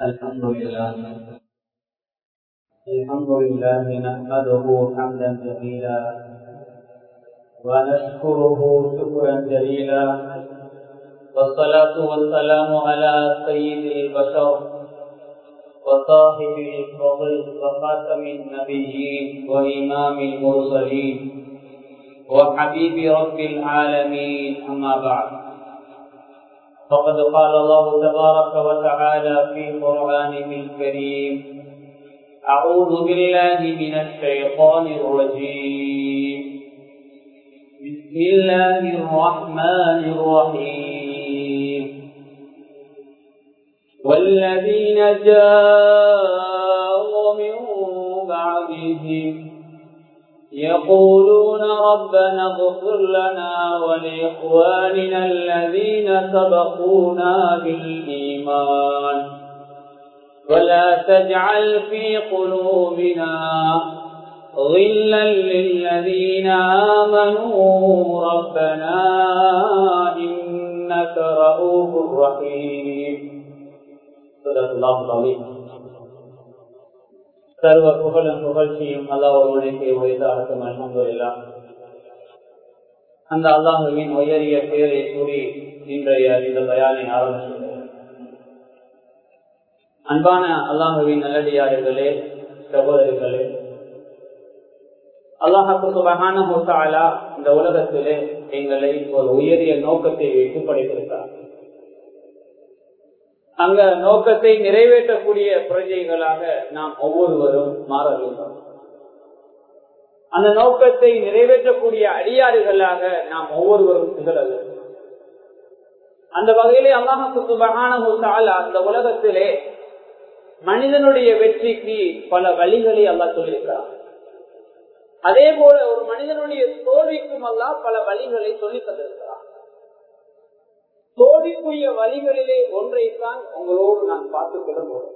الحمد لله الحمد لله نحمده حمدا جميلا ونشكره شكرا جليلا والصلاة والسلام على سيد البشر وصاحب الفضل وخاتم النبيين وإمام المرسلين وحبيب رب العالمين أما بعد فقد قال الله تبارك وتعالى في قرآنه الكريم أعوذ بالله من الشيطان الرجيم بسم الله الرحمن الرحيم والذين جاءوا من بعدهم يقولون ربنا اغفر لنا ولإخواننا الذين سبقونا بالإيمان ولا تجعل في قلوبنا غلا للذين آمنوا ربنا إنك رؤوف رحيم صدق الله العظيم சர்வ புகழும் புகழ்ச்சியும் அல்லாஹ் ஒருவனுக்கு உயர்ந்தாகட்டும் அல்ஹம்துலில்லா அந்த அல்லாஹுவின் உயரிய பெயரை கூறி இன்றைய இந்த பயானை ஆரம்பித்துள்ளது அன்பான அல்லாஹுவின் நல்லடியார்களே சகோதரிகளே அல்லாஹு சுபகான முத்தாலா இந்த உலகத்திலே எங்களை ஒரு உயரிய நோக்கத்தை வைத்து படைத்திருக்கிறார் அங்க நோக்கத்தை நிறைவேற்றக்கூடிய பிரஜைகளாக நாம் ஒவ்வொருவரும் மாற வேண்டும் அந்த நோக்கத்தை நிறைவேற்றக்கூடிய அடியாறுகளாக நாம் ஒவ்வொருவரும் திகழ வேண்டும் அந்த வகையிலே அல்லாஹு சுபகான அந்த உலகத்திலே மனிதனுடைய வெற்றிக்கு பல வழிகளை அல்லாஹ் சொல்லியிருக்கிறார் அதே போல ஒரு மனிதனுடைய தோல்விக்கும் அல்லாஹ் பல வழிகளை சொல்லி தந்திருக்கிறார் தோல்விக்குரிய வழிகளிலே ஒன்றைத்தான் உங்களோடு நான் பார்த்துக் கொள்ள போகிறேன்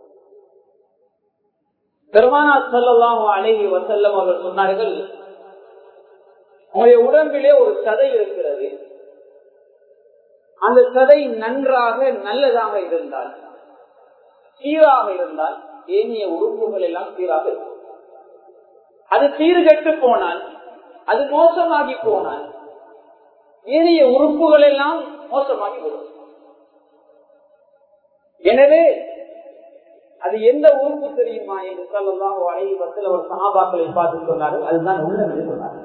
பெருமானா செல்லலாம் அழகி வசல்லம் அவர்கள் சொன்னார்கள் உங்களுடைய உடம்பிலே ஒரு சதை இருக்கிறது அந்த சதை நன்றாக நல்லதாக இருந்தால் சீராக இருந்தால் ஏனிய உறுப்புகள் எல்லாம் சீராக இருக்கும் அது சீர்கெட்டு போனால் அது மோசமாகி போனால் ஏனைய உறுப்புகள் எல்லாம் மோசமாகி விடும் எனவே அது எந்த உறுப்பு தெரியுமா என்று சொல்லலாம் அழகி பத்தில் அவர் சகாபாக்களை பார்த்து சொன்னார்கள் அதுதான் உள்ளம் என்று சொன்னார்கள்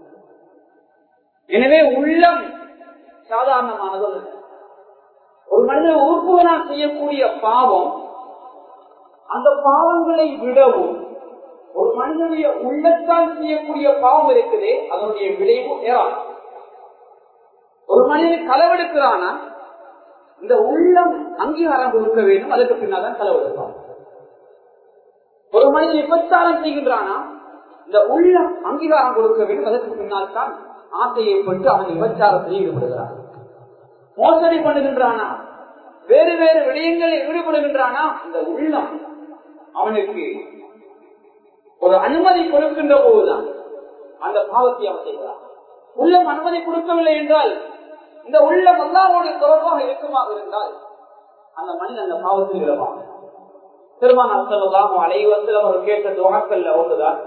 எனவே உள்ளம் சாதாரணமானது ஒரு மனித உறுப்புகளால் செய்யக்கூடிய பாவம் அந்த பாவங்களை விடவும் ஒரு மனிதனுடைய உள்ளத்தால் செய்யக்கூடிய பாவம் இருக்குதே அதனுடைய விளைவு ஏராளம் ஒரு மனிதன் களவெடுக்கிறானா இந்த உள்ளம் அங்கீகாரம் கொடுக்க வேண்டும் அதுக்கு பின்னால்தான் களவெடுப்பான் ஒரு மனிதன் விபச்சாரம் செய்கின்றானா இந்த உள்ளம் அங்கீகாரம் கொடுக்க வேண்டும் அதற்கு பின்னால் தான் ஆசையை பட்டு அவன் விபச்சாரத்தில் ஈடுபடுகிறான் மோசடி பண்ணுகின்றானா வேறு வேறு விடயங்களில் ஈடுபடுகின்றானா இந்த உள்ளம் அவனுக்கு ஒரு அனுமதி கொடுக்கின்ற போதுதான் அந்த பாவத்தை அவன் செய்கிறான் உள்ளம் அனுமதி கொடுக்கவில்லை என்றால் இந்த உள்ளம் அல்லாவோடு தொடர்பாக இருக்குமாக இருந்தால் அந்த மனிதன் அந்த பாவத்தில் விடவாங்க திருமண சொல்லலாம் அலைவத்தில் அவர் கேட்ட துவக்கல்ல ஒன்றுதான்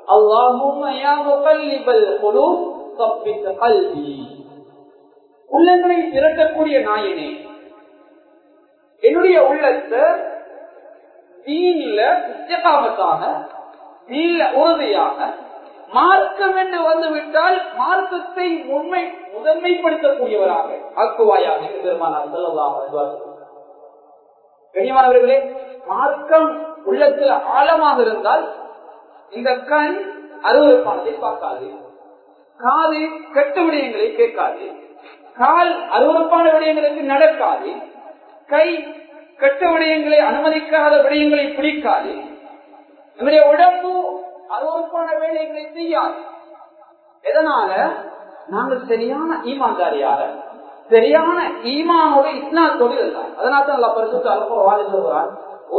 உள்ளங்களை திரட்டக்கூடிய நாயனே என்னுடைய உள்ளத்தை தீனில நிச்சயகாமத்தாக நீல உறுதியாக மார்க்கம் என்று வந்துவிட்டால் மார்க்கத்தை உண்மை முதன்மைப்படுத்தக்கூடியவராக ஆக்குவாயாக என்று பெருமானார் சொல்லலாம் கனிமானவர்களே மார்க்கம் உள்ளத்தில் ஆழமாக இருந்தால் இந்த கண் அருவறுப்பானதை பார்க்காது காது கெட்ட விடயங்களை கேட்காது கால் அருவறுப்பான விடயங்களுக்கு நடக்காது கை கெட்ட விடயங்களை அனுமதிக்காத விடயங்களை பிடிக்காது நம்முடைய உடம்பு அருவறுப்பான வேலைகளை செய்யாது எதனால நாங்கள் சரியான ஈமான்தாரியாக சரியான ஈமானோட இஸ்லாத்தோடு இருந்தார் அதனால தான் நல்லா பரிசுத்த அல்ப வாழ சொல்கிறார்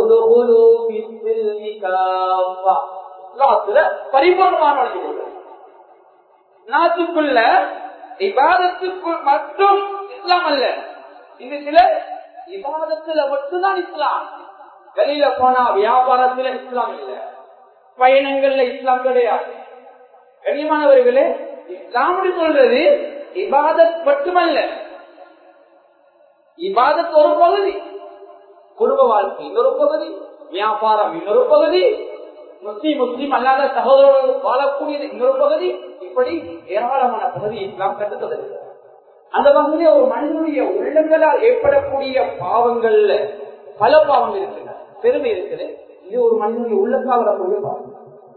பரிபூர்ணமான வழங்கி கொள்வது நாட்டுக்குள்ள இபாதத்துக்குள் மட்டும் இஸ்லாம் அல்ல இந்த சில இபாதத்துல மட்டும்தான் இஸ்லாம் வெளியில போனா வியாபாரத்துல இஸ்லாம் இல்ல பயணங்கள்ல இஸ்லாம் கிடையாது கண்ணியமானவர்களே இஸ்லாம்னு சொல்றது இபாதத் மட்டுமல்ல இபாதத் ஒரு பகுதி குடும்ப வாழ்க்கை இன்னொரு பகுதி வியாபாரம் இன்னொரு பகுதி முஸ்லீம் முஸ்லீம் அல்லாத சகோதரர்கள் வாழக்கூடியது இன்னொரு பகுதி இப்படி ஏராளமான பகுதி இஸ்லாம் கட்டுத்தது அந்த வகையில ஒரு மனிதனுடைய உள்ளங்களால் ஏற்படக்கூடிய பாவங்கள்ல பல பாவங்கள் இருக்கின்றன பெருமை இருக்குது இது ஒரு மனிதனுடைய உள்ளத்தால் வரக்கூடிய பாவம்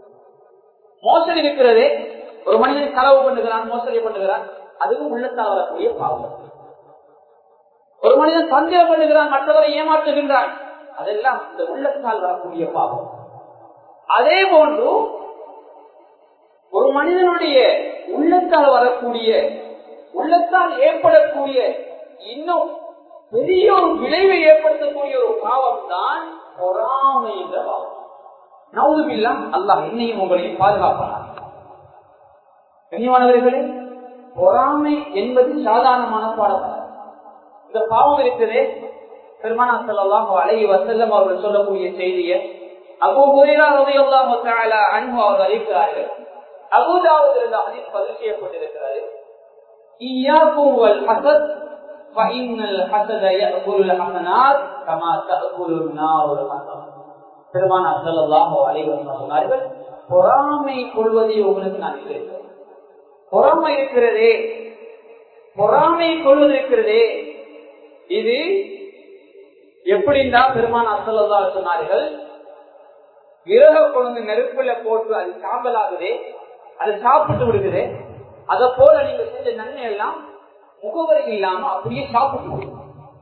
மோசடி இருக்கிறதே ஒரு மனிதன் களவு பண்ணுகிறான் மோசடி பண்ணுகிறான் அதுவும் உள்ளத்தால் வரக்கூடிய பாவம் ஒரு மனிதன் சந்தேகம் பண்ணுகிறான் மற்றவரை ஏமாற்றுகின்றான் அதெல்லாம் இந்த உள்ளத்தால் வரக்கூடிய பாவம் அதே போன்று ஒரு மனிதனுடைய உள்ளத்தால் வரக்கூடிய உள்ளத்தால் ஏற்படக்கூடிய இன்னும் பெரிய ஒரு விளைவை ஏற்படுத்தக்கூடிய ஒரு பாவம் தான் பொறாமை என்ற பாவம் நவுதுபில்லாம் அல்லாஹ் என்னையும் உங்களையும் பாதுகாப்பானார் கண்ணியமானவர்களே பொறாமை என்பது சாதாரணமான பாடம் இந்த பாவம் இருக்கிறதே பெருமானா செல்லலாம் அழகி வசல்லம் அவர்கள் சொல்லக்கூடிய செய்தியை அபு ஹுரேரா ரலியல்லாஹு தஆலா அன்ஹு அவர்கள் அறிவிக்கிறார்கள் அபூதாவுத் என்ற ஹதீஸ் பதிவு செய்யப்பட்டிருக்கிறது இய்யாக்கும் வல் ஹஸத் فإن الحسد يأكل الحسنات كما تأكل النار الحسن பெருமானா ஸல்லல்லாஹு அலைஹி வஸல்லம் சொன்னார்கள் பொறாமை கொள்வதை உங்களுக்கு நான் இல்லை பொறாமை இருக்கிறதே பொறாமை கொள்வது இருக்கிறதே இது எப்படின்னா பெருமான் அசல்லா சொன்னார்கள் விறக கொண்டு நெருப்புல போட்டு அது சாம்பலாகுதே அது சாப்பிட்டு விடுகுது அத போல நீங்க செஞ்ச நன்மை எல்லாம் முகவரி இல்லாம அப்படியே சாப்பிட்டு விடுங்க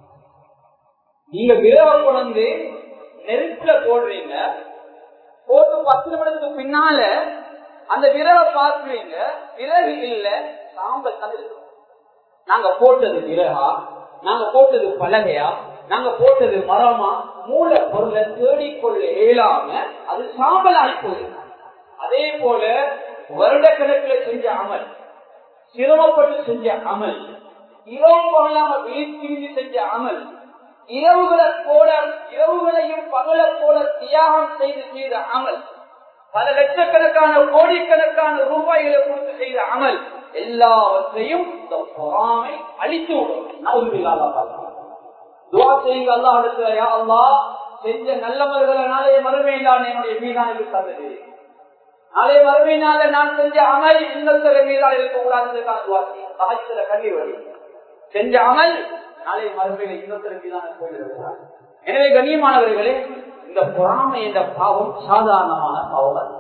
நீங்க விறக கொண்டு நெருப்புல போடுறீங்க போட்டு பத்து நிமிடத்துக்கு பின்னால அந்த விரவை பார்க்குறீங்க விறகு இல்ல சாம்பல் தான் இருக்கும் நாங்க போட்டது விறகா நாங்க போட்டது பலகையா நாங்க போட்டது மரமா மூல பொருளை தேடிக்கொள்ள இயலாம அது சாம்பல் ஆகிப்போகுது அதே போல வருடக்கணக்கில் செஞ்ச அமல் சிரமப்பட்டு செஞ்ச அமல் இரவு பகலாம விழித்திருந்து செஞ்ச அமல் இரவுகளை போல இரவுகளையும் பகல போல தியாகம் செய்து செய்த அமல் பல லட்சக்கணக்கான கோடிக்கணக்கான ரூபாய்களை கொடுத்து செய்த அமல் எல்லாவற்றையும் இந்த பொறாமை அழித்து விடும் துவா செய்யுங்க அல்லா இடத்துல அல்லா செஞ்ச நல்லவர்களை நாளைய மறுமையிலான என்னுடைய மீதானுக்கு தந்தது நாளைய மறுமையினால நான் செஞ்ச அமல் இன்னொருத்தர மீதான இருக்கக்கூடாதுக்கான துவா செய்யும் கல்வி வழி செஞ்ச அமல் நாளைய மறுமையில இன்னொருத்தர மீதான போயிருக்கிறார் எனவே கண்ணியமானவர்களே இந்த பொறாமை என்ற பாவம் சாதாரணமான பாவம் அல்ல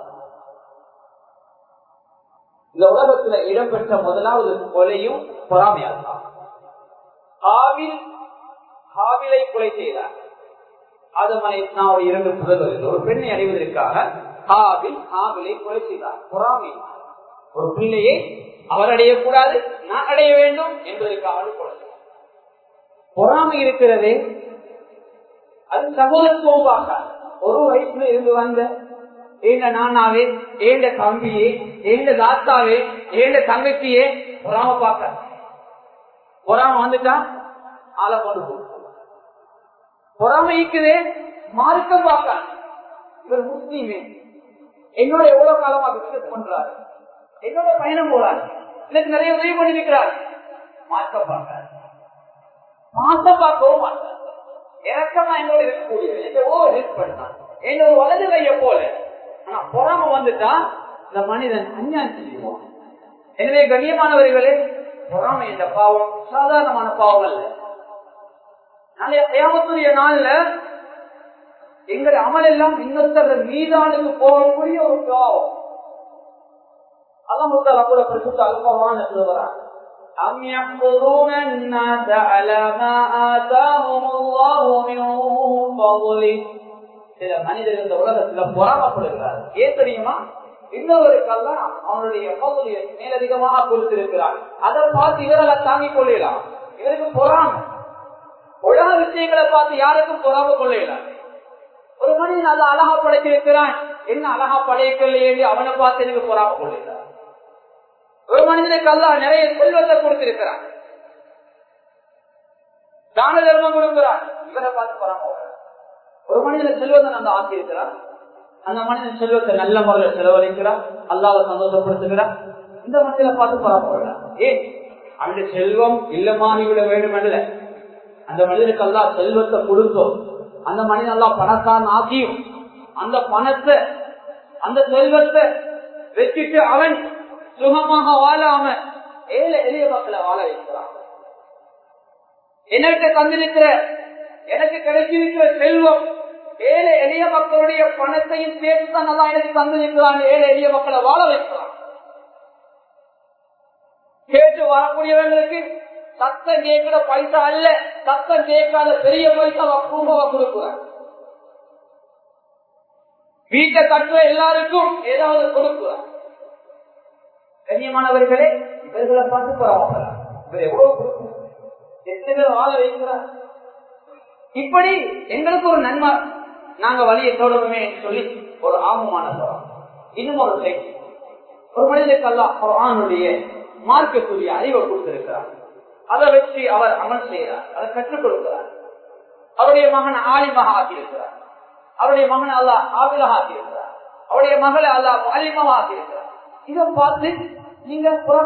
இந்த உலகத்துல இடம்பெற்ற முதலாவது கொலையும் பொறாமையால்தான் ஆவில் ஹாவிலை கொலை செய்தார் ஆதமனை நான் இரண்டு புதல்வர்கள் ஒரு பெண்ணை அடைவதற்காக ஹாவில் ஹாவிலை கொலை செய்தார் பொறாமை ஒரு பிள்ளையை அவர் அடையக்கூடாது நான் அடைய வேண்டும் என்பதற்காக கொலை பொறாமை இருக்கிறதே அது சகோதரத்துவம் பார்க்க ஒரு வயசுல இருந்து வந்த ஏண்ட நானாவே ஏண்ட தம்பியே ஏண்ட தாத்தாவே ஏண்ட தங்கச்சியே பொறாம பார்க்க பொறாம வந்துட்டா ஆளை கொண்டு போ பொறாம இருக்குதே மார்க்கம் பார்க்க இவர் முஸ்லீமே என்னோட எவ்வளவு காலமா பிசினஸ் பண்றாரு என்னோட பயணம் போறாரு எனக்கு நிறைய உதவி பண்ணிருக்கிறார் மார்க்க பார்க்க மாசம் பார்க்கவும் மாட்டார் இறக்கமா என்னோட இருக்கக்கூடிய எவ்வளோ ஹெல்ப் பண்ணான் என்னோட வலது கைய போல ஆனா பொறாம வந்துட்டா இந்த மனிதன் அஞ்ஞான் செய்வான் எனவே கண்ணியமானவர்களே பொறாமை என்ற பாவம் சாதாரணமான பாவம் அல்ல நாளைய தேவத்துடைய நாள்ல எங்கள் அமல் எல்லாம் இன்னொருத்தர் மீதானுக்கு போகக்கூடிய ஒரு பாவம் அதான் முத்தால கூட பிரசுத்த அல்பமான சொல்லுகிறான் أم يحفظون الناس على ما آتاهم الله من فضله சில மனிதர் இந்த உலகத்துல பொறாமப்படுகிறார் ஏன் தெரியுமா இன்னொருக்கெல்லாம் அவனுடைய பகுதியை மேலதிகமாக கொடுத்திருக்கிறார் அதை பார்த்து இவரால் தாங்கிக் கொள்ளலாம் இவருக்கு பொறாம உலக விஷயங்களை பார்த்து யாருக்கும் பொறாம கொள்ளலாம் ஒரு மனிதன் அதை அழகா படைத்திருக்கிறான் என்ன அழகா படைக்கலையே அவனை பார்த்து எனக்கு பொறாம கொள்ளலாம் ஒரு மனிதனுக்கு அல்லா நிறைய செல்வத்தை கொடுத்திருக்கிறான் தான தர்மம் கொடுக்கிறான் இவரை பார்த்து பொறாம ஒரு மனிதன் செல்வத்தை நம்ம ஆக்கியிருக்கிறார் அந்த மனிதன் செல்வத்தை நல்ல முறையில் செலவழிக்கிறார் அல்லாத சந்தோஷப்படுத்துகிறார் இந்த மனிதனை பார்த்து பரவாயில்ல ஏன் அந்த செல்வம் இல்லமாகி விட வேண்டும் அல்ல அந்த மனிதனுக்கு அல்லா செல்வத்தை கொடுத்தோம் அந்த மனிதன் எல்லாம் பணக்காரன் ஆக்கியும் அந்த பணத்தை அந்த செல்வத்தை வச்சுட்டு அவன் சுகமாக வாழாம ஏழை எளிய மக்களை வாழ வைக்கிறான் எனக்கு தந்திருக்கிற எனக்கு கிடைச்சிருக்கிற செல்வம் ஏழை எளிய மக்களுடைய பணத்தையும் சேர்த்து தான் நல்லா எனக்கு தந்திருக்கிறான் ஏழை எளிய மக்களை வாழ வைக்கிறான் கேட்டு வரக்கூடியவங்களுக்கு சத்தம் கேட்கிற பைசா அல்ல சத்தம் கேட்காத பெரிய பைசா அப்ரூவா கொடுக்குறாங்க வீட்டை கட்டுற எல்லாருக்கும் ஏதாவது கொடுக்குறாங்க கண்ணியமானவர்களே இவர்களை பார்த்து பரவாயில்ல இவர் எவ்வளவு கொடுக்கும் எத்தனை பேர் வாழ வைக்கிறார் இப்படி எங்களுக்கு ஒரு நன்மை நாங்க வழியை தொடருமே சொல்லி ஒரு ஆர்வமான சொல்றோம் இன்னும் ஒரு செய்தி ஒரு மனிதனுக்கு எல்லாம் ஆணுடைய மார்க்கக்கூடிய அறிவை கொடுத்திருக்கிறார் அதை வச்சு அவர் அமல் செய்கிறார் அதை கற்றுக் கொடுக்கிறார் அவருடைய மகன் ஆலிமாக ஆக்கியிருக்கிறார் அவருடைய மகன் அல்லா ஆவிலாக ஆக்கியிருக்கிறார் அவருடைய மகளை அல்லா ஆலிமாக ஆக்கியிருக்கிறார் இதை பார்த்து நீங்க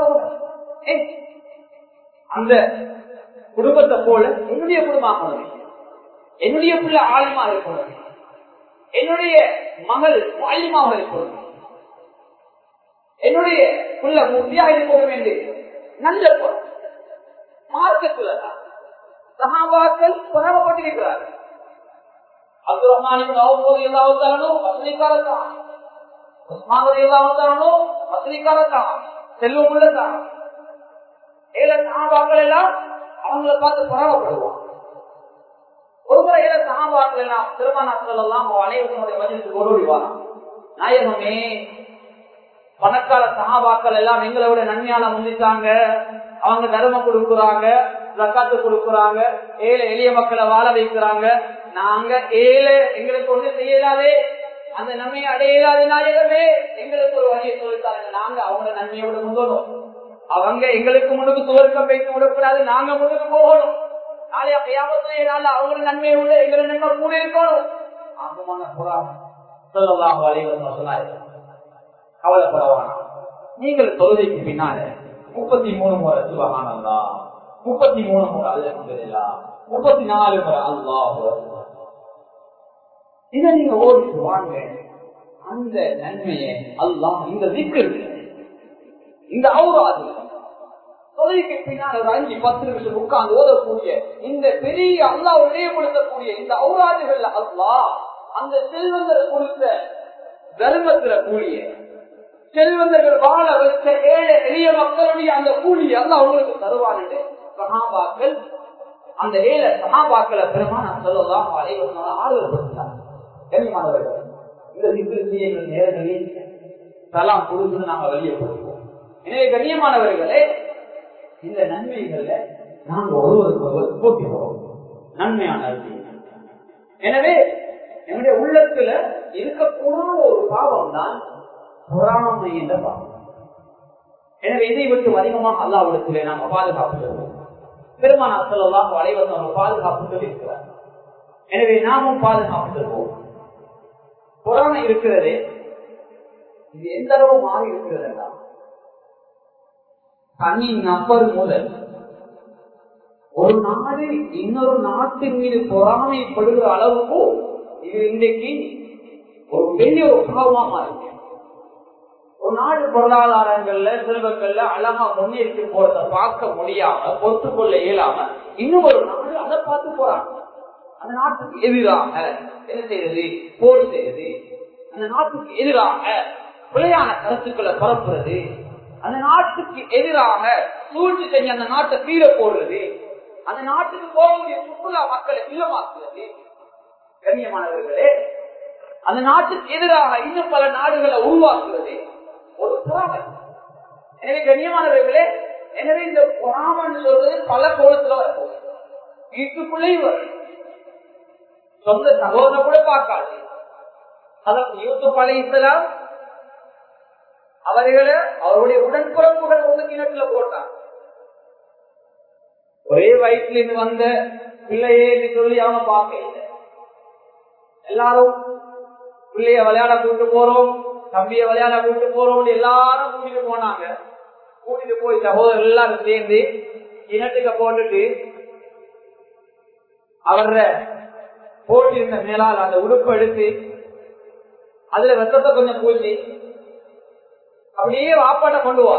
அந்த குடும்பத்தை போல என்னுடைய குடும்பம் என்னுடைய பிள்ளை ஆலிமாக இருக்கணும் என்னுடைய மகள் ஆலிமாக இருக்கணும் என்னுடைய புள்ள முத்தியாக இருக்க வேண்டிய நல்ல பொருள் மார்க்கத்துலதான் சகாபாக்கள் பரவப்பட்டிருக்கிறார்கள் அப்துல் ரஹ்மான் அவுபோது எல்லாவத்தாலும் வசதிக்காரத்தான் உஸ்மான் எல்லாவத்தாலும் வசதிக்காரத்தான் செல்வம் உள்ளதான் ஏழ சகாபாக்கள் எல்லாம் அவங்களை பார்த்து பரவப்படுவான் ஒருமுறை ஏழ சகாபாக்கள் எல்லாம் திருமணத்தில் எல்லாம் அனைவருடைய வசதிக்கு ஓடி வரான் நாயகமே பணக்கார சகாபாக்கள் எல்லாம் எங்களை விட நன்மையான முந்திட்டாங்க அவங்க தர்மம் கொடுக்குறாங்க ஜக்காத்து கொடுக்குறாங்க ஏழை எளிய மக்களை வாழ வைக்கிறாங்க நாங்க ஏழை எங்களுக்கு ஒண்ணு செய்யலாதே அந்த நன்மையை அடையலாத நாயகமே எங்களுக்கு ஒரு வழியை சொல்லித்தாங்க நாங்க அவங்க நன்மையோட முந்தணும் அவங்க எங்களுக்கு முன்னுக்கு துவர்க்கம் வைத்து விடக்கூடாது நாங்க முன்னுக்கு போகணும் நாளைய கையாமத்திலே நாள் அவங்க நன்மையை உள்ள எங்களை நன்மை கூட இருக்கணும் ஆகமான புறாம சொல்லலாம் வழிவசம் சொன்னாரு கவலைப்படவானா நீங்கள் தொழுகைக்கு பின்னால முப்பத்தி மூணு முறை சுபகானந்தா முப்பத்தி மூணு முறை அல்லா முப்பத்தி நாலு முறை அல்லாஹ் இதை நீங்க ஓடிட்டு வாங்க அந்த நன்மையை அல்லாஹ் இந்த விக்கு இந்த அவுராது தொலைக்கு பின்னால் ஒரு அஞ்சு பத்து நிமிஷம் உட்கார்ந்து ஓதக்கூடிய இந்த பெரிய அல்லாஹ் விடயப்படுத்தக்கூடிய இந்த அவுராதுகள் அல்லாஹ் அந்த செல்வந்தர் கொடுத்த தர்மத்துல கூலிய செல்வந்தர்கள் வாழ வச்ச ஏழை எளிய மக்களுடைய அந்த கூலியை அல்ல அவங்களுக்கு தருவான்னு சகாபாக்கள் அந்த ஏழை சகாபாக்களை பெருமான சொல்லலாம் அனைவரும் ஆதரவுப்படுத்தினார் கனிமானவர்கள் இந்த சிக்கிரசியங்கள் நேரங்களில் தலாம் கொடுத்து நாங்க வெளியே கொடுப்போம் எனவே கண்ணியமானவர்களே இந்த நன்மைகள்ல நாங்க ஒருவருக்கு ஒருவர் போட்டி போறோம் நன்மையான எனவே என்னுடைய உள்ளத்துல இருக்கக்கூடாத ஒரு பாவம் தான் பொறாமை என்ற பாவம் எனவே இதை விட்டு அதிகமாக அல்லாவிடத்திலே நாம் பாதுகாப்பு சொல்வோம் பெருமான சொல்லலாம் அனைவரும் பாதுகாப்பு சொல்லியிருக்கிறார் எனவே நாமும் பாதுகாப்பு சொல்வோம் பொறாமை இருக்கிறதே இது எந்த அளவு மாறி இருக்கிறதா தனி நபர் முதல் ஒரு நாடு இன்னொரு நாட்டின் மீது பொறாமைப்படுகிற அளவுக்கு இது இன்றைக்கு ஒரு பெரிய ஒரு பாவமா இருக்கு ஒரு நாடு பொருளாதாரங்கள்ல செல்வங்கள்ல அழகா முன்னேற்றி போறத பார்க்க முடியாம பொறுத்துக்கொள்ள இயலாம இன்னும் ஒரு நாடு அதை பார்த்து போறாங்க அந்த நாட்டுக்கு எதிராக என்ன செய்யறது போர் செய்யறது அந்த நாட்டுக்கு எதிராக பிழையான கருத்துக்களை பரப்புறது அந்த நாட்டுக்கு எதிராக சூழ்ச்சி செஞ்சு அந்த நாட்டை கீழே போடுறது அந்த நாட்டுக்கு போகக்கூடிய சுற்றுலா மக்களை இல்லமாக்குறது கண்ணியமானவர்களே அந்த நாட்டுக்கு எதிராக இன்னும் பல நாடுகளை உருவாக்குவது ஒரு பொறாமை எனவே கண்ணியமானவர்களே எனவே இந்த பொறாமன்னு சொல்றது பல கோலத்துல வரும் வீட்டுக்குள்ளேயும் வரும் சொந்த சகோதர கூட பார்க்காது அதற்கு யூசுப் அலி இஸ்லாம் அவர்களை அவருடைய உடன்பிறப்புகள் வந்து கிணற்றுல போட்டார் ஒரே வயிற்றுல இருந்து வந்த பிள்ளையே என்று சொல்லி அவன் பார்க்க இல்லை எல்லாரும் பிள்ளைய விளையாட கூட்டு போறோம் தம்பிய விளையாட கூட்டு போறோம் எல்லாரும் கூட்டிட்டு போனாங்க கூட்டிட்டு போய் சகோதரர் எல்லாரும் சேர்ந்து கிணத்துக்க போட்டுட்டு அவர போட்டிருந்த மேலால் அந்த உடுப்பு எடுத்து அதுல ரத்தத்தை கொஞ்சம் பூச்சி அப்படியே வாப்பாட்ட கொண்டு வா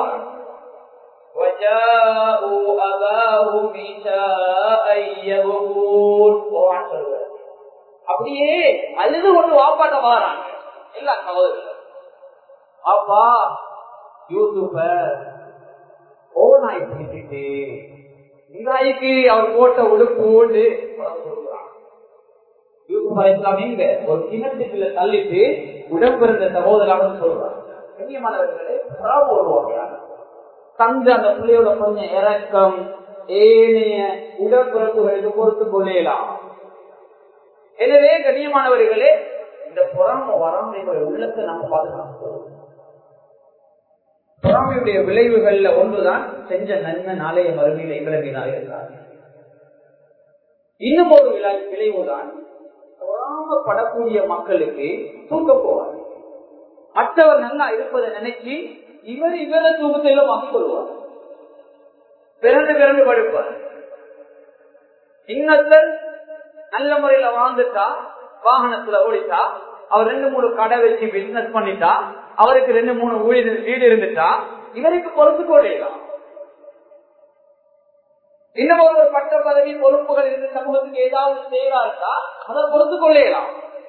அப்படியே அழுது கொண்டு வாப்பாட்ட வாராங்க எல்லா சகோதரர்கள் அப்பா யூசுப்ப ஓனாய் பிடிச்சிட்டு இந்தாய்க்கு அவர் போட்ட உடுப்பு ஓடு யூசுப் அலிஸ்லாம் எங்க ஒரு கிணத்துக்குள்ள தள்ளிட்டு உடம்பிருந்த சகோதரன் சொல்றாங்க கண்ணியமானவர்களே உருவாக்குறாங்க தந்து அந்த பிள்ளையோட கொஞ்சம் இறக்கம் ஏனைய உடற்பிறப்புகளுக்கு பொறுத்து கொள்ளலாம் எனவே கண்ணியமானவர்களே இந்த புறாம வராம உள்ளத்தை நம்ம பாதுகாக்கிறோம் பொறாமையுடைய விளைவுகள்ல ஒன்றுதான் செஞ்ச நன்மை நாளைய மறுமையில எங்களவினால் இருந்தார் இன்னும் ஒரு விளைவுதான் பொறாமப்படக்கூடிய மக்களுக்கு தூக்க போவார் மற்றவர் நல்லா இருப்பதை நினைச்சு இவர் இவர தூக்கத்திலும் வாங்கிக் கொள்வார் பிறந்து பிறந்து படுப்பார் இன்னத்தன் நல்ல முறையில வாழ்ந்துட்டா வாகனத்துல ஓடிட்டா அவர் ரெண்டு மூணு கடை வச்சு பிசினஸ் பண்ணிட்டா அவருக்கு ரெண்டு மூணு ஊழியர் வீடு இருந்துட்டா இவருக்கு பொறுத்து கொள்ளலாம் இன்னும் ஒரு பட்ட பதவி பொறுப்புகள் இருந்து சமூகத்துக்கு ஏதாவது செய்யறாருந்தா அதை பொறுத்து கொள்ளலாம்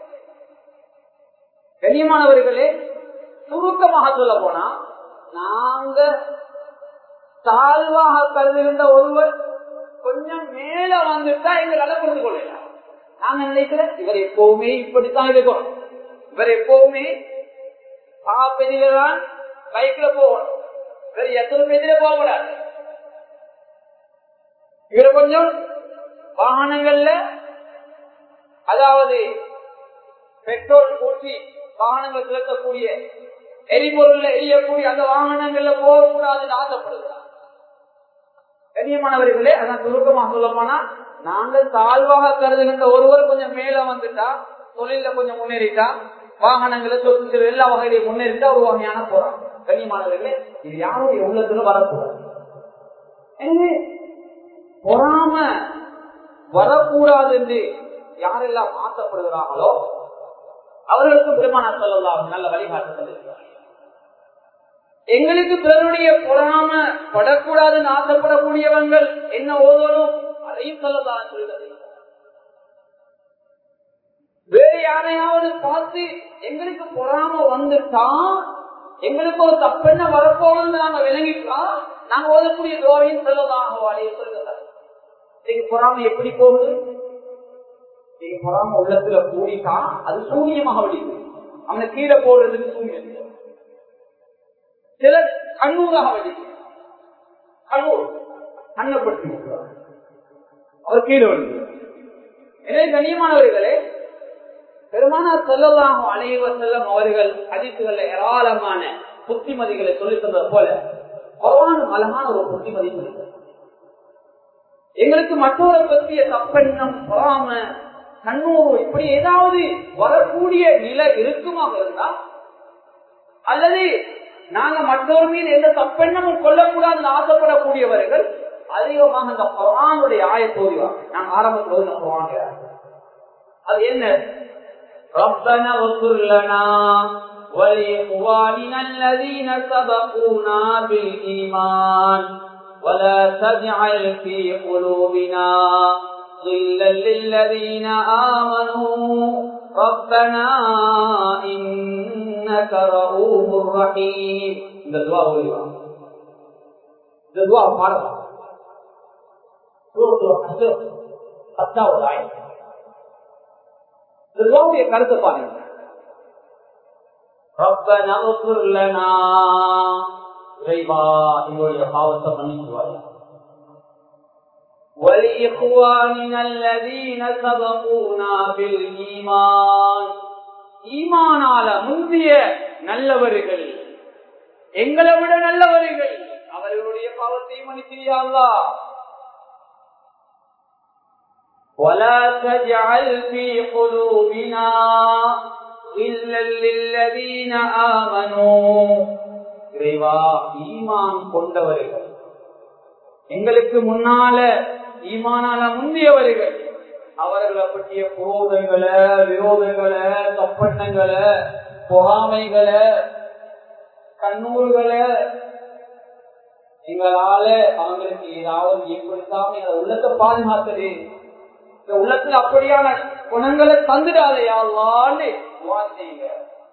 கண்ணியமானவர்களே சுருக்கமாக சொல்ல போனா நாங்க தாழ்வாக கருதுகின்ற ஒருவர் கொஞ்சம் மேல வந்துட்டா எங்களால புரிந்து கொள்ளலாம் நாங்க நினைக்கிறேன் இவர் எப்பவுமே இப்படித்தான் இருக்கும் இவர் எப்பவுமே பெதிதான் பைக்ல போகணும் இவர் எத்தனை பெதில போகக்கூடாது இவர் கொஞ்சம் வாகனங்கள்ல அதாவது பெட்ரோல் ஊற்றி வாகனங்கள் செலுத்தக்கூடிய எரிபொருள்ல எரியக்கூடிய அந்த வாகனங்கள்ல போகக்கூடாதுன்னு ஆசைப்படுகிறார் கண்ணியமானவர்களே அதான் சுருக்கமாக சொல்ல போனா நாங்கள் தாழ்வாக கருதுகின்ற ஒருவர் கொஞ்சம் மேல வந்துட்டா தொழில கொஞ்சம் முன்னேறிட்டா வாகனங்களை சொத்து எல்லா வகையிலையும் முன்னேறிட்டா ஒரு வகையான போறாங்க கண்ணியமானவர்களே இது யாருடைய உள்ளத்துல வரக்கூடாது எனவே பொறாம வரக்கூடாது என்று யாரெல்லாம் ஆசைப்படுகிறார்களோ அவர்களுக்கு பெருமான சொல்லலாம் நல்ல வழிகாட்டுதல் எங்களுக்கு பிறருடைய பொறாம படக்கூடாதுன்னு ஆசைப்படக்கூடியவங்கள் என்ன ஓதலும் அதையும் சொல்லலாம் சொல்லுகிறது வேறு யாரையாவது பார்த்து எங்களுக்கு பொறாம வந்துட்டா எங்களுக்கு ஒரு தப்பெண்ண வரப்போகுதுன்னு நாங்க விளங்கிட்டா நாங்க ஓதக்கூடிய துவாவையும் சொல்லலாம் வாழையை சொல்லுகிறார் இன்னைக்கு பொறாம எப்படி போகுது இன்னைக்கு பொறாம உள்ளத்துல கூடிட்டா அது சூன்யமாக வெடிக்கும் அவனை கீழே போடுறதுக்கு சூன்யம் சிலர் கண்ணூராக வெடிக்கும் கண்ணூர் கண்ணப்படுத்தி அவர் கீழே விழுந்து எனவே கண்ணியமானவர்களே பெருமானார் செல்லலாம் அனைவர் செல்லம் அவர்கள் அதிர்ச்சிகள் ஏராளமான புத்திமதிகளை சொல்லி தந்தது போல பகவானும் அழகான ஒரு புத்திமதி சொல்லுங்கள் எங்களுக்கு மற்றொரு பற்றிய தப்பெண்ணம் பொறாம கண்ணூறு இப்படி ஏதாவது வரக்கூடிய நிலை இருக்குமாக இருந்தா அல்லது நாங்க மற்றொரு மீது எந்த தப்பெண்ணமும் கொள்ளக்கூடாதுன்னு ஆசைப்படக்கூடியவர்கள் அதிகமாக அந்த குரானுடைய ஆயத்தோதிவாங்க நான் ஆரம்பத்தில் சொல்லுவாங்க அது என்ன ربنا اغفر لنا ولإخواننا الذين سبقونا بالإيمان ولا تجعل في قلوبنا غلا للذين آمنوا ربنا إنك رؤوف رحيم இந்த துவா ஓய்வா இந்த துவா பாடவா பத்தாவது ஆயிரம் இந்த துவாவுடைய கருத்தை பாருங்க ربنا اغفر لنا இறைவா எங்களுடைய பாவத்தை மன்னிச்சுவாயா ولإخواننا الذين سبقونا بالإيمان ஈமானால முந்திய நல்லவர்கள் எங்களை விட நல்லவர்கள் அவர்களுடைய பாவத்தை மன்னிச்சிரியாங்களா ولا تجعل في قلوبنا غلا للذين آمنوا இறைவா ஈமான் கொண்டவர்கள் எங்களுக்கு முன்னால ஈமானால முந்தியவர்கள் அவர்களை பற்றிய குரோதங்களை விரோதங்களை தப்பண்ணங்களை பொறாமைகளை கண்ணூறுகளை எங்களால அவங்களுக்கு ஏதாவது ஏற்படுத்தாம எங்களை உள்ளத்தை பாதுகாத்தது இந்த உள்ளத்துல அப்படியான குணங்களை தந்துடாதையான்னு துவா செய்யுங்க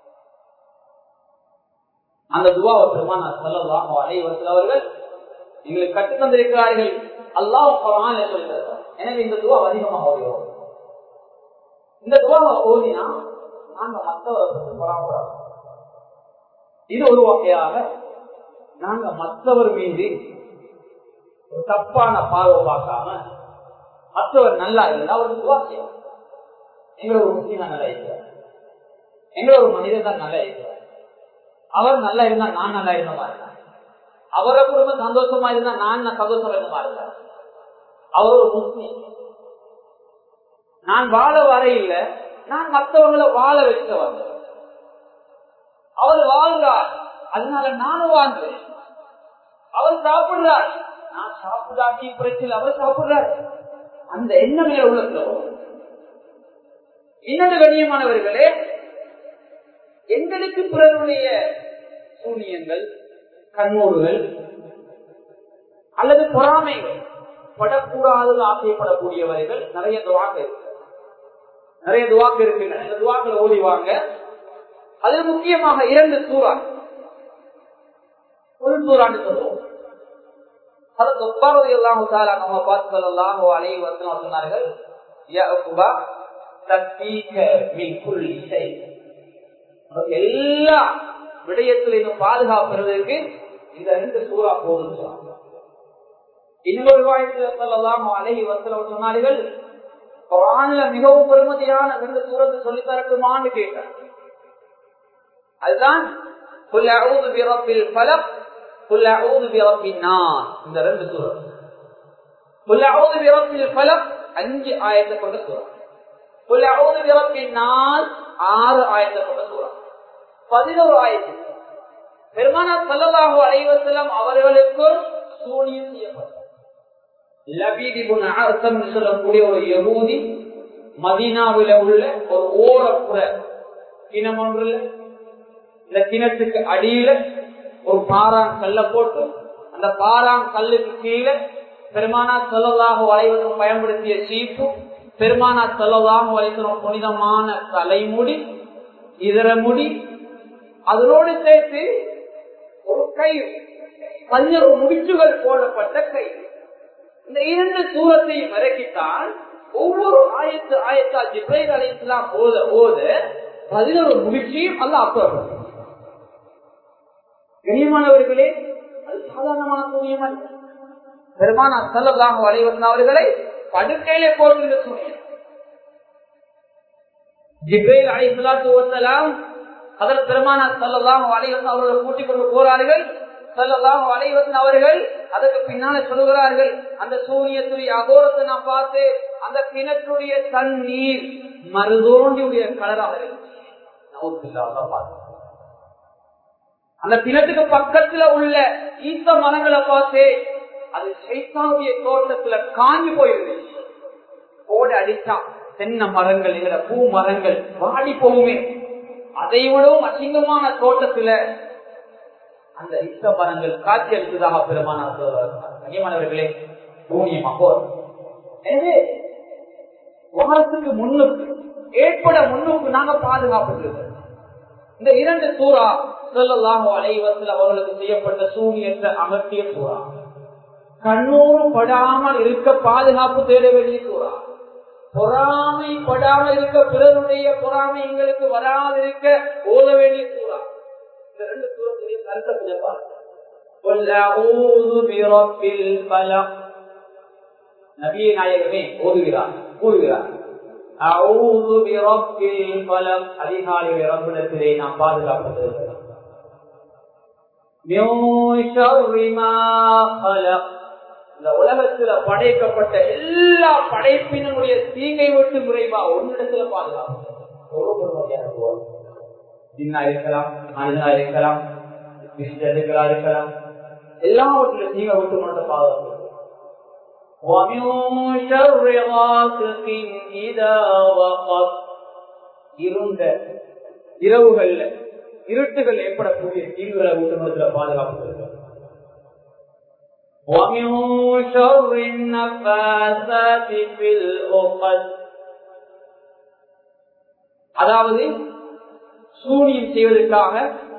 அந்த துவாவை பெருமான் சொல்லலாம் அனைவரத்தில் அவர்கள் எங்களுக்கு கற்று தந்திருக்கிறார்கள் அல்லாஹ் குரான் சொல்கிறார் எனவே இந்த துவா அதிகமாக ஓடுகிறோம் இந்த துவாவை ஓதினா நாங்க மற்றவர்களுக்கு பொறாமப்படாது இது ஒரு வகையாக நாங்க மற்றவர் மீது ஒரு தப்பான பார்வை பார்க்காம மற்றவர் நல்லா இருந்தா அவருக்கு துவா செய்யணும் எங்களை ஒரு முஸ்லீம் நல்லா இருக்கிறார் எங்களை ஒரு மனிதன் தான் நல்லா இருக்கிறார் அவர் நல்லா இருந்தா நான் நல்லா இருந்த மாதிரி அவரை குடும்பம் சந்தோஷமா இருந்தா நான் சந்தோஷமா இருந்த மாதிரி இருந்தார் அவர் ஒரு முஸ்லீம் நான் வாழ வரையில நான் மற்றவங்களை வாழ வச்சவங்க அவர் வாழ்றார் அதனால நானும் வாழ்ந்தேன் அவர் சாப்பிடுறார் நான் சாப்பிடாட்டி பிரச்சனை அவர் சாப்பிடுறார் அந்த எண்ணம் மேல உள்ளத்துல இன்னொரு கண்ணியமானவர்களே எங்களுக்கு பிறருடைய சூனியங்கள் கண்ணூறுகள் அல்லது பொறாமைகள் படக்கூடாது ஆசைப்படக்கூடியவர்கள் நிறைய துவாக்க இருக்கு நிறைய துவாக்கு இருக்குங்க இந்த துவாக்களை ஓடிவாங்க அது முக்கியமாக இரண்டு சூறா ஒரு சூறான்னு சொல்லுவோம் சொன்னார்கள் எல்லா விடயத்திலும் பாதுகாப்புறதுக்கு இந்த ரெண்டு சூறா போதும் இன்னொரு வாய்ப்பு அழகி வசலம் சொன்னார்கள் மிகவும் பெருமதியான ரெண்டு சூரத்தை சொல்லி தரட்டுமான்னு கேட்டார் அதுதான் பலம் இந்த ரெண்டு சூரம் பலம் அஞ்சு ஆயிரத்தை கொண்ட சூரம் ஆறு ஆயிரத்தை கொண்ட சூரம் பதினோரு ஆயிரத்தி பெருமானா சல்லல்லாஹு அலைவசலம் அவர்களுக்கும் சூனியம் செய்யப்பட்டார் சொல்லக்கூடிய ஒரு யகூதி மதீனாவில உள்ள ஒரு ஓரப்புற கிணம் ஒன்றுல இந்த கிணத்துக்கு அடியில ஒரு பாறாங் கல்ல போட்டு அந்த பாறாங் கல்லுக்கு கீழே பெருமானா சொல்லலாக வளைவதற்கு பயன்படுத்திய சீப்பு பெருமானா சொல்லலாக வளைவதற்கு புனிதமான தலைமுடி இதர முடி அதனோடு சேர்த்து ஒரு கை பஞ்சர் முடிச்சுகள் போடப்பட்ட கை இந்த இரண்டு சூரத்தையும் இறக்கித்தான் ஒவ்வொரு ஆயத்து ஆயத்தா ஜிப்ரைல் அலைக்கலாம் ஓத ஓத பதினோரு முடிச்சியும் அல்ல அப்ப கண்ணியமானவர்களே அது சாதாரணமான சூனியம் அல்ல பெருமானா செல்லலாம் வளைவன் அவர்களை படுக்கையிலே போடுகிற சூனியம் ஜிப்ரைல் அலைசலாத்து வசலாம் அதில் பெருமானா செல்லலாம் வளைவன் அவர்களை கூட்டிக் கொண்டு போறார்கள் செல்லலாம் வளைவன் அவர்கள் அதற்கு பின்னால சொல்லுகிறார்கள் அந்த சூரியத்துடைய அகோரத்தை நான் பார்த்து அந்த கிணற்றுடைய தண்ணீர் மருதோண்டியுடைய கலராக அந்த கிணத்துக்கு பக்கத்துல உள்ள ஈத்த மரங்களை பார்த்து அது சைத்தானுடைய தோட்டத்துல காஞ்சி போயிருந்துச்சு ஓட அடிச்சா தென்னை மரங்கள் எங்கட பூ மரங்கள் வாடி போகுமே அதை விடவும் அசிங்கமான தோட்டத்துல அந்த இத்த மரங்கள் காட்சி அளித்ததாக பெருமானவர்களே பூனியம் அப்போ எனவே வாரத்துக்கு முன்னுக்கு ஏற்பட முன்னுக்கு நாங்க பாதுகாப்பு இந்த இரண்டு சூறா சொல்லலாக அலைவத்தில் அவர்களுக்கு செய்யப்பட்ட சூரியத்தை அகற்றிய சூறா கண்ணூறு படாமல் இருக்க பாதுகாப்பு தேட வேண்டிய சூறா பொறாமை படாமல் இருக்க பிறருடைய பொறாமை எங்களுக்கு வராதிருக்க ஓத வேண்டிய சூறா இந்த ரெண்டு சூரத்துடைய கருத்தை கொஞ்சம் பாருங்க நபிய நாயகமே ஓதுகிறார் கூறுகிறார் அதிகாலை ரப்பிடத்திலே நாம் பாதுகாப்பது இந்த உலகத்துல படைக்கப்பட்ட எல்லா படைப்பினுடைய தீங்கை விட்டு விரைவா ஒன்னிடத்துல பாதுகாப்பு ஜின்னா இருக்கலாம் மனிதனா இருக்கலாம் ஜந்துக்களா இருக்கலாம் எல்லாவற்றிலும் தீங்கை விட்டு மட்டும் பாதுகாப்பு ومن شر غاسق إذا وقب இருந்த இரவுகள்ல இருட்டுகள் ஏற்படக்கூடிய தீங்குகளை ஊட்டமரத்துல பாதுகாப்பு ومن شر النفاثات في العقد அதாவது சூனியம் செய்வதற்காக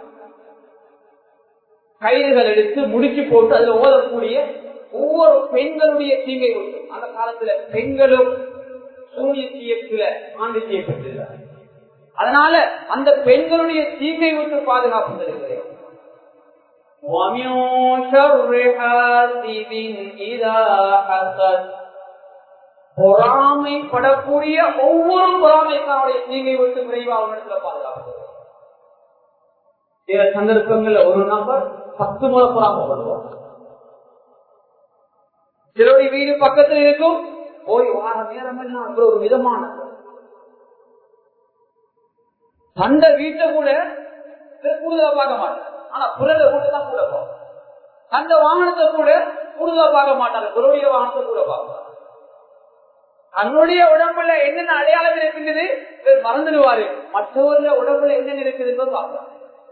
கயிறுகள் எடுத்து முடிச்சு போட்டு அதுல ஓதக்கூடிய ஒவ்வொரு பெண்களுடைய தீங்கை உண்டு அந்த காலத்துல பெண்களும் சூரிய செய்யத்துல ஆண்டு செய்யப்பட்டிருந்தார் அதனால அந்த பெண்களுடைய தீங்கை விட்டு பாதுகாப்பு தருகிறேன் பொறாமைப்படக்கூடிய ஒவ்வொரு பொறாமைக்கானுடைய தீங்கை விட்டு விரைவாக இடத்துல பாதுகாப்பு சில சந்தர்ப்பங்கள்ல ஒரு நபர் பத்து முறை பொறாமப்படுவார் சிலருடைய வீடு பக்கத்தில் இருக்கும் போய் வார நேரம் எல்லாம் ஒரு விதமான தந்த வீட்டை கூட கூடுதலா பார்க்க மாட்டார் ஆனா புரத கூட தான் கூட பார்ப்போம் தந்த வாகனத்தை கூட கூடுதலா பார்க்க மாட்டாங்க புறவுடைய வாகனத்தை கூட பார்ப்பார் தன்னுடைய உடம்புல என்னென்ன அடையாளம் இருக்கின்றது மறந்துடுவாரு மற்றவர்கள உடம்புல என்னென்ன இருக்குது என்பது பார்ப்பார்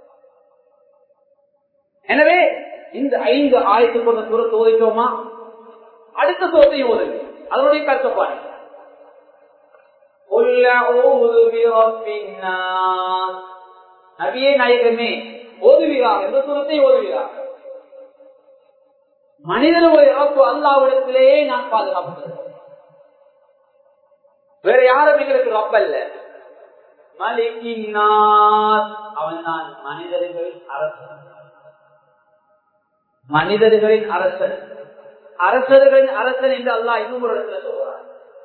எனவே இந்த ஐந்து ஆயிரத்தி கொண்ட தூரத்தை ஓதிட்டோமா அடுத்த சோத்தையும் ஓதுங்க அதனுடைய கருத்தப்பாடு நபியே நாயகமே ஓதுவீராக எந்த சுரத்தை ஓதுவீராக மனிதனுடைய இறப்பு அல்லாவிடத்திலேயே நான் பாதுகாப்பு வேற யாரும் எங்களுக்கு ரப்பல்ல மலிக்கின்னார் அவன் தான் மனிதர்களின் அரசன் மனிதர்களின் அரசன் அரசர்களின் அரசன் என்று அல்லாஹ் இன்னும் ஒரு இடத்துல சொல்றார்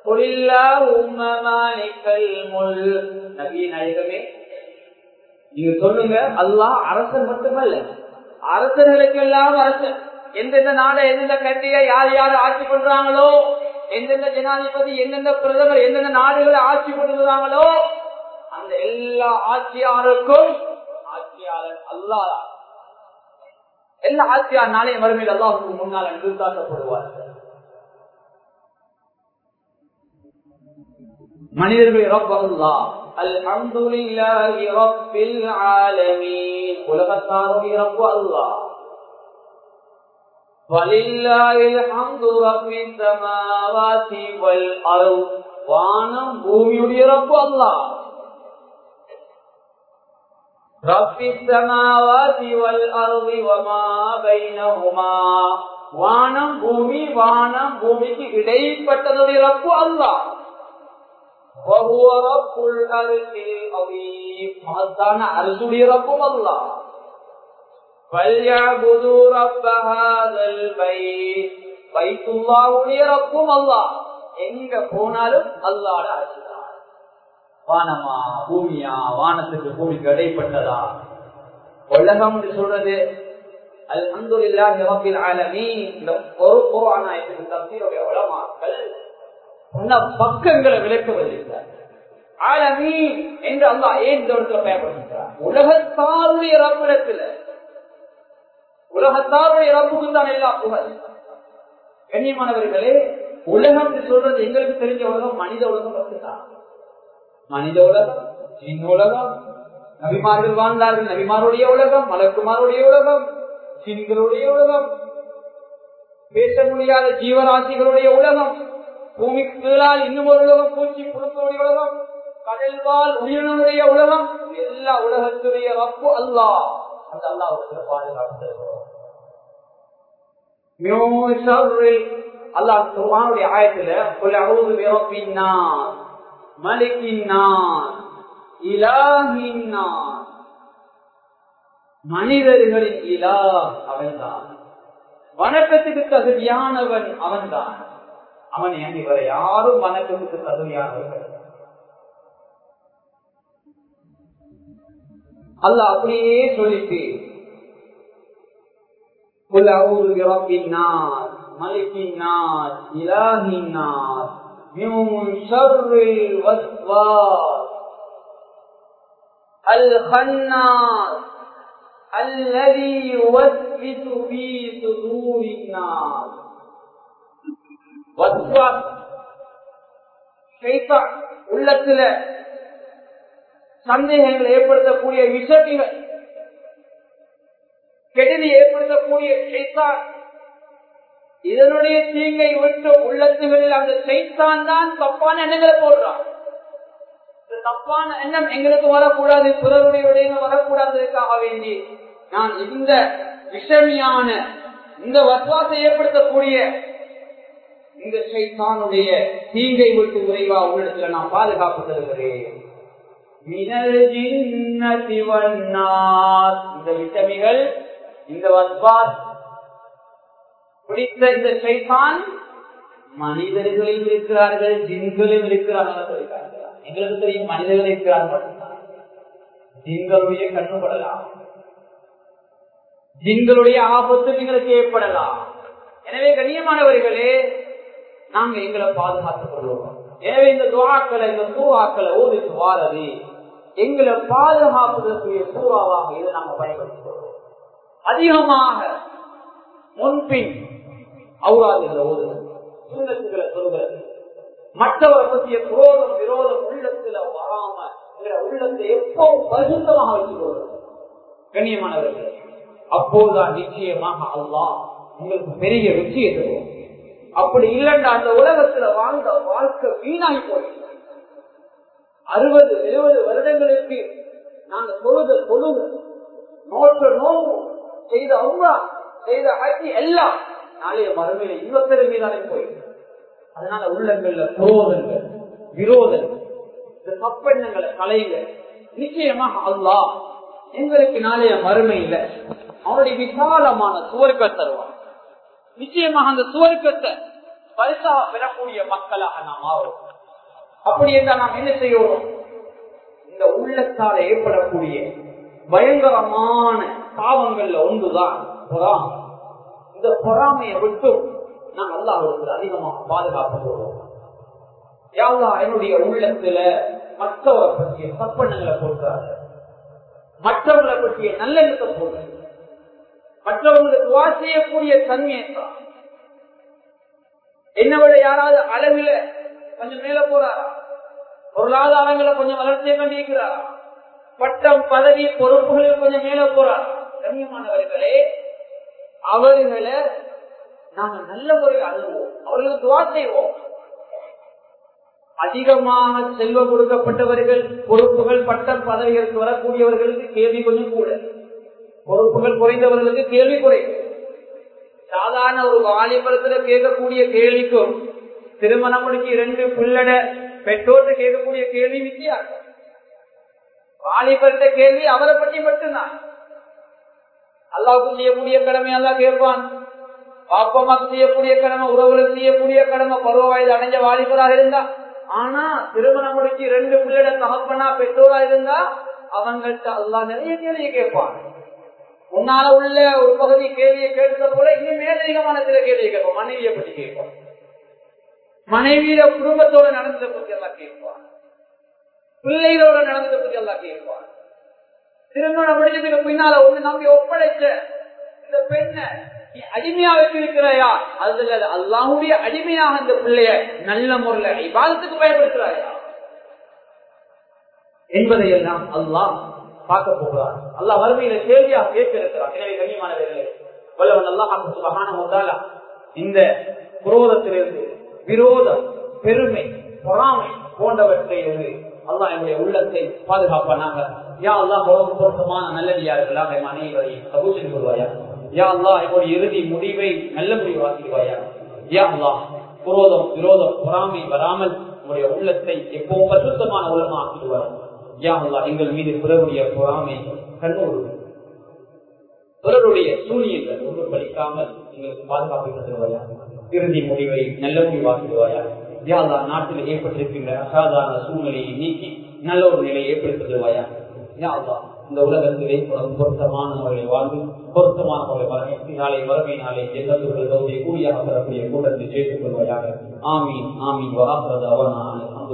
நாயகமே நீங்க சொல்லுங்க அல்லாஹ் அரசன் மட்டுமல்ல அரசர்களுக்கு எல்லாம் அரசன் எந்தெந்த நாடை எந்தெந்த கண்டியை யார் யார் ஆட்சி பண்றாங்களோ எந்தெந்த ஜனாதிபதி எந்தெந்த பிரதமர் எந்தெந்த நாடுகளை ஆட்சி பண்ணுறாங்களோ அந்த எல்லா ஆட்சியாளருக்கும் ஆட்சியாளர் அல்லாஹ் எல்லா ஆட்சியார் நாளைய வறுமையில் அல்லாஹுக்கு முன்னால் நிறுத்தாக்கப்படுவார் மனிதர்கள் ரப் அல்லா அல்ஹம்துலில்லாஹி ரப்பில் ஆலமீன் உலகத்தாருடைய ரப்பு அல்லாஹ் வலில்லாஹி அல்ஹம்து ரப்பிஸ் ஸமாவாதி வல் அர்த் வானம் பூமியுடைய ரப்பு அல்லாஹ் ரப்பிஸ் ஸமாவாதி வல் அர்த் வமா பைனஹுமா வானம் பூமி வானம் பூமிக்கு இடைப்பட்டதுடைய ரப்பு அல்லாஹ் وهو رب الأرض العظيم மகத்தான அரசுடைய ரப்பும் அல்லாஹ் فليعبدوا رب هذا البيت பைத்துல்லாவுடைய ரப்பும் அல்லாஹ் எங்க போனாலும் அல்லாட அரசுதான் வானமா பூமியா வானத்துக்கு பூமிக்கு இடைப்பட்டதா உலகம் என்று சொல்றது அல்ஹம்துலில்லாஹி ரப்பில் ஆலமீன் இந்த ஒரு குர்ஆனாயத்தின் தஃசீருடைய உலமாக்கள் பல பக்கங்களை விளக்குவதில்லை ஆலமீன் என்று அல்லா ஏன் இந்த இடத்துல பயன்படுத்துகிறார் உலகத்தாருடைய ரப்பிடத்துல உலகத்தாருடைய ரப்புக்கு தான் எல்லா புகழ் கண்ணியமானவர்களே உலகம் சொல்றது எங்களுக்கு தெரிஞ்ச உலகம் மனித உலகம் மட்டும்தான் மனித உலகம் ஜின் உலகம் நபிமார்கள் வாழ்ந்தார்கள் நபிமாருடைய உலகம் மலக்குமாருடைய உலகம் ஜின்களுடைய உலகம் பேச முடியாத ஜீவராசிகளுடைய உலகம் பூமிக்கு கீழால் இன்னும் ஒரு உலகம் பூச்சி புழுக்களுடைய உலகம் கடல் வாழ் உயிரினுடைய உலகம் எல்லா உலகத்துடைய ரப்பு அல்லா அந்த அல்லாவுக்கு பாதுகாப்பு அல்லாஹ் குர்ஆனுடைய ஆயத்துல குல் அஊது பிரப்பின் நாஸ் மலிக்கின் நாஸ் இலாஹின் நாஸ் மனிதர்களின் இலா அவன்தான் வணக்கத்துக்கு தகுதியானவன் அவன்தான் அவன் ஏன் இவரை யாரும் வணக்கத்துக்கு தகுதியானவர்கள் அல்ல அப்படியே சொல்லிட்டு ملك الناس إله الناس من شر الوسواس الخناس الذي يوسوس في صدور الناس وسواس ஷைத்தான் உள்ளத்துல சந்தேகங்களை ஏற்படுத்தக்கூடிய விஷமிகள் கெடுதி ஏற்படுத்தக்கூடிய ஷைத்தான் இதனுடைய தீங்கை விட்டு உள்ளத்துகளில் அந்த சைத்தான் தான் தப்பான எண்ணங்களை போடுறான் இந்த தப்பான எண்ணம் எங்களுக்கு வரக்கூடாது பிறருடைய விடயங்கள் வரக்கூடாததுக்காக வேண்டி நான் இந்த விஷமியான இந்த வசுவாசை ஏற்படுத்தக்கூடிய இந்த சைத்தானுடைய தீங்கை விட்டு விரைவா உள்ளத்துல நான் பாதுகாப்பு தருகிறேன் இந்த விஷமிகள் இந்த வஸ்வாஸ் பிடித்த இந்த சைத்தான் மனிதர்களில் இருக்கிறார்கள் ஜின்களும் இருக்கிறார்கள் எங்களுக்கு தெரியும் மனிதர்கள் இருக்கிறார்கள் ஜின்களுடைய கண்ணுபடலாம் ஜின்களுடைய ஆபத்து எங்களுக்கு ஏற்படலாம் எனவே கண்ணியமானவர்களே நாங்க எங்களை பாதுகாத்துக் கொள்வோம் எனவே இந்த துவாக்களை இந்த சூறாக்களை ஓதிட்டு வாரது எங்களை பாதுகாப்பதற்குரிய சூறாவாக இதை நாங்க பயன்படுத்திக் கொள்வோம் அதிகமாக முன்பின் அவுராதுகளை ஓதுறது சுண்ணத்துகளை சொல்கிறது மற்றவரை பற்றிய குரோதம் விரோதம் உள்ளத்துல வராம உள்ளத்தை எப்பவும் பரிசுத்தமாக வச்சுக் கொள்வது கண்ணியமானவர்களே அப்போதுதான் நிச்சயமாக அல்லாஹ் உங்களுக்கு பெரிய வெற்றியை தருவோம் அப்படி இல்லைண்டா அந்த உலகத்துல வாழ்ந்த வாழ்க்கை வீணாகி போயிடும் அறுபது எழுபது வருடங்களுக்கு நாங்க தொழுது தொழுது நோற்று நோம்பு செய்த அவ்வா செய்த ஆட்சி எல்லாம் நாளைய மறுமையில இன்னொருத்தர் மீதானே போயிடும் அதனால உள்ளங்கள்ல குரோதங்கள் விரோதங்கள் இந்த தப்பெண்ணங்களை கலைங்க நிச்சயமாக அல்லாஹ் எங்களுக்கு நாளைய மறுமையில அவனுடைய விசாலமான சுவர்க்க தருவான் நிச்சயமாக அந்த சுவர்க்கத்தை பரிசா பெறக்கூடிய மக்களாக நாம் ஆகிறோம் அப்படி என்றால் நாம் என்ன செய்யறோம் இந்த உள்ளத்தால ஏற்படக்கூடிய பயங்கரமான பாவங்கள்ல ஒன்றுதான் பொறாமை இந்த பொறாமையை விட்டு நாம் அல்லாஹ் அதிகமாக பாதுகாப்பு கொள்வோம் யாவா என்னுடைய உள்ளத்துல மற்றவரை பற்றிய சப்பண்ணங்களை போட்டாரு மற்றவங்களை பற்றிய நல்லெண்ணத்தை போடுறது மற்றவங்களுக்கு வா செய்யக்கூடிய தன்மையை தான் என்ன விட யாராவது அளவில் கொஞ்சம் மேல போறாரா பொருளாதாரங்களை கொஞ்சம் வளர்ச்சியை கண்டிருக்கிறாரா பட்டம் பதவி பொறுப்புகளில் கொஞ்சம் மேல போறாரா கண்ணியமானவர்களே அவர்களை நாங்க நல்ல முறையில் அழுவோம் அவர்களுக்கு துவா செய்வோம் அதிகமாக செல்வம் கொடுக்கப்பட்டவர்கள் பொறுப்புகள் பட்டம் பதவிகளுக்கு வரக்கூடியவர்களுக்கு கேள்வி கொஞ்சம் கூட பொறுப்புகள் குறைந்தவர்களுக்கு கேள்வி குறையும் சாதாரண ஒரு வாலிபரத்துல கேட்கக்கூடிய கேள்விக்கும் திருமணம் முடிச்சு இரண்டு பிள்ளட பெற்றோர்கிட்ட கேட்கக்கூடிய கேள்வி வித்தியாசம் வாலிபர்கிட்ட கேள்வி அவரை பற்றி மட்டும்தான் அல்லாவுக்கு செய்யக்கூடிய கடமை எல்லாம் கேட்பான் பாப்பமாக்கு செய்யக்கூடிய கடமை உறவுகளுக்கு செய்யக்கூடிய கடமை பருவ வயது அடைஞ்ச வாலிபராக இருந்தா ஆனா திருமணம் முடிச்சு ரெண்டு பிள்ளைட தகப்பனா பெற்றோரா இருந்தா அவங்கள்ட்ட அல்லா நிறைய கேள்வியை கேட்பான் முன்னால உள்ள ஒரு பகுதி கேள்வியை கேட்டது போல இன்னும் மேலதிகமான சில கேள்வியை கேட்போம் மனைவியை பற்றி கேட்போம் மனைவியில குடும்பத்தோட நடந்ததை பற்றி எல்லாம் கேட்பான் பிள்ளைகளோட நடந்ததை பற்றி எல்லாம் கேட்பான் திருமணம் முடிஞ்சதுக்கு பின்னால ஒண்ணு நம்பி ஒப்படைச்ச இந்த பெண்ணை நீ அடிமையா வச்சிருக்கிறாயா அதுல அல்லாவுடைய அடிமையாக இந்த பிள்ளைய நல்ல முறையில இபாதத்துக்கு பயன்படுத்துறாயா என்பதையெல்லாம் அல்லாஹ் பார்க்க போகிறார் அல்லாஹ் வறுமையில கேள்வியாக கேட்க இருக்கிறார் எனவே கண்ணியமானவர்களே வல்லவன் அல்லாஹ் சுபகான இந்த குரோதத்திலிருந்து விரோதம் பெருமை பொறாமை போன்றவற்றை இருந்து அல்லாஹ் என்னுடைய உள்ளத்தை பாதுகாப்பானாங்க யா அல்லாஹ் பொருத்தமான நல்லடியார்களாக என் அனைவரையும் கபூசன் கொள்வாயா யா அல்லாஹ் என்னுடைய இறுதி முடிவை நல்ல முடிவாக்கிடுவாயா யா அல்லாஹ் குரோதம் விரோதம் பொறாமை வராமல் உங்களுடைய உள்ளத்தை எப்பவும் பரிசுத்தமான உள்ளமா ஆக்கிடுவார் யா அல்லா எங்கள் மீது பிறருடைய பொறாமை கண்ணோடு பிறருடைய சூழ்நிலைகள் ஒன்றும் படிக்காமல் எங்களுக்கு பாதுகாப்பு தருவாயா இறுதி முடிவை நல்ல முடிவாக்கிடுவாயா யா அல்லா நாட்டில் ஏற்பட்டிருக்கின்ற அசாதாரண சூழ்நிலையை நீக்கி நல்ல ஒரு நிலையை ஏற்படுத்தி தருவாயா யா அல்லா இந்த உலகத்திலே பொருத்தமான முறையில் வாழ்ந்து பொருத்தமான முறையில் வரவேற்று நாளை வறுமை நாளை எண்ணத்துடைய கூலியாக பெறக்கூடிய கூட்டத்தை சேர்த்துக் கொள்வாயாக ஆமீன் ஆமீன் வராசரது அவனான